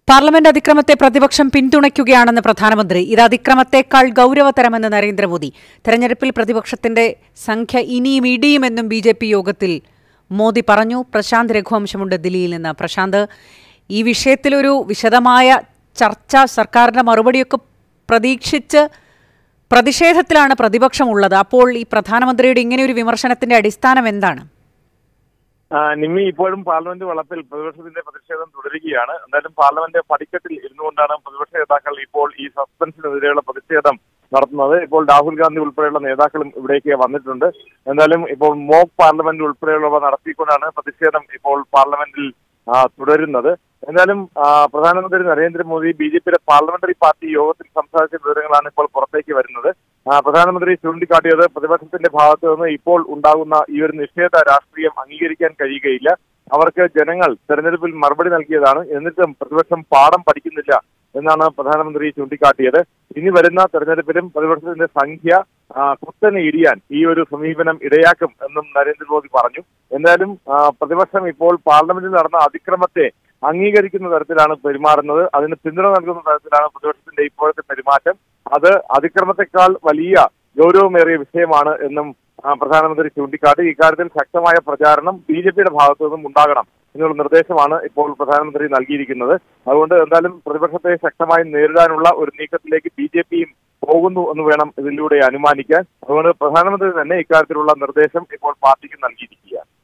parliament അതിക്രമത്തെ പ്രതിപക്ഷം പിന്തുണയ്ക്കുകയാണെന്ന് പ്രധാനമന്ത്രി ഇത് അതിക്രമത്തെക്കാൾ ഗൌരവതരമെന്ന് നരേന്ദ്രമോദി തെരഞ്ഞെടുപ്പിൽ പ്രതിപക്ഷത്തിന്റെ സംഖ്യ ഇനിയും ഇടിയുമെന്നും ബി ജെ പി യോഗത്തിൽ മോദി പറഞ്ഞു പ്രശാന്ത് രഘുവംശമുണ്ട് ദില്ലിയിൽ നിന്ന് പ്രശാന്ത് ഈ വിഷയത്തിലൊരു വിശദമായ ചർച്ച സർക്കാരിന്റെ മറുപടിയൊക്കെ പ്രതീക്ഷിച്ച് പ്രതിഷേധത്തിലാണ് പ്രതിപക്ഷമുള്ളത് അപ്പോൾ ഈ പ്രധാനമന്ത്രിയുടെ ഇങ്ങനെയൊരു വിമർശനത്തിന്റെ അടിസ്ഥാനം എന്താണ് ആ, നിമ്മി ഇപ്പോഴും പാർലമെന്റ് വളപ്പിൽ പ്രതിപക്ഷത്തിന്റെ പ്രതിഷേധം തുടരുകയാണ് എന്തായാലും പാർലമെന്റ് പടിക്കെട്ടിൽ ഇരുന്നുകൊണ്ടാണ് പ്രതിപക്ഷ നേതാക്കൾ ഇപ്പോൾ ഈ സസ്പെൻഷനെതിരെയുള്ള പ്രതിഷേധം നടത്തുന്നത് ഇപ്പോൾ രാഹുൽ ഗാന്ധി ഉൾപ്പെടെയുള്ള നേതാക്കളും ഇവിടേക്ക് വന്നിട്ടുണ്ട് എന്തായാലും ഇപ്പോൾ മോക്ക് പാർലമെന്റ് ഉൾപ്പെടെയുള്ളവ നടത്തിക്കൊണ്ടാണ് പ്രതിഷേധം ഇപ്പോൾ പാർലമെന്റിൽ ആ, തുടരുന്നത് എന്തായാലും ആ, പ്രധാനമന്ത്രി നരേന്ദ്രമോദി ബി ജെ പിയുടെ പാർലമെന്ററി പാർട്ടി യോഗത്തിൽ സംസാരിച്ച വിവരങ്ങളാണ് ഇപ്പോൾ പുറത്തേക്ക് വരുന്നത് ആ, പ്രധാനമന്ത്രി ചൂണ്ടിക്കാട്ടിയത് പ്രതിപക്ഷത്തിന്റെ ഭാഗത്ത് നിന്ന് ഇപ്പോൾ ഉണ്ടാകുന്ന ഈ ഒരു നിഷേധ രാഷ്ട്രീയം അംഗീകരിക്കാൻ കഴിയുകയില്ല അവർക്ക് ജനങ്ങൾ തെരഞ്ഞെടുപ്പിൽ മറുപടി നൽകിയതാണ് എന്നിട്ടും പ്രതിപക്ഷം പാഠം പഠിക്കുന്നില്ല എന്നാണ് പ്രധാനമന്ത്രി ചൂണ്ടിക്കാട്ടിയത് ഇനി വരുന്ന തെരഞ്ഞെടുപ്പിലും പ്രതിപക്ഷത്തിന്റെ സംഖ്യ ആ, കുത്തനെ ഇടിയാൻ ഈ ഒരു സമീപനം ഇടയാക്കും എന്നും നരേന്ദ്രമോദി പറഞ്ഞു എന്തായാലും ആ, പ്രതിപക്ഷം ഇപ്പോൾ പാർലമെന്റിൽ നടന്ന അതിക്രമത്തെ അംഗീകരിക്കുന്ന തരത്തിലാണ് പെരുമാറുന്നത് അതിന് പിന്തുണ നൽകുന്ന തരത്തിലാണ് പ്രതിപക്ഷത്തിന്റെ ഇപ്പോഴത്തെ പെരുമാറ്റം അത് അതിക്രമത്തെക്കാൾ വലിയ ഗൗരവമേറിയ വിഷയമാണ് എന്നും ആ, പ്രധാനമന്ത്രി ചൂണ്ടിക്കാട്ടി ഇക്കാര്യത്തിൽ ശക്തമായ പ്രചാരണം ബി ജെ പിയുടെ ഭാഗത്തു നിന്നും ഉണ്ടാകണം എന്നുള്ള നിർദ്ദേശമാണ് ഇപ്പോൾ പ്രധാനമന്ത്രി നൽകിയിരിക്കുന്നത് അതുകൊണ്ട് എന്തായാലും പ്രതിപക്ഷത്തെ ശക്തമായി നേരിടാനുള്ള ഒരു നീക്കത്തിലേക്ക് ബി ജെ പിയും പോകുന്നു എന്ന് വേണം ഇതിലൂടെ അനുമാനിക്കാൻ അതുകൊണ്ട് പ്രധാനമന്ത്രി തന്നെ ഇക്കാര്യത്തിലുള്ള നിർദ്ദേശം ഇപ്പോൾ പാർട്ടിക്ക് നൽകിയിരിക്കുകയാണ്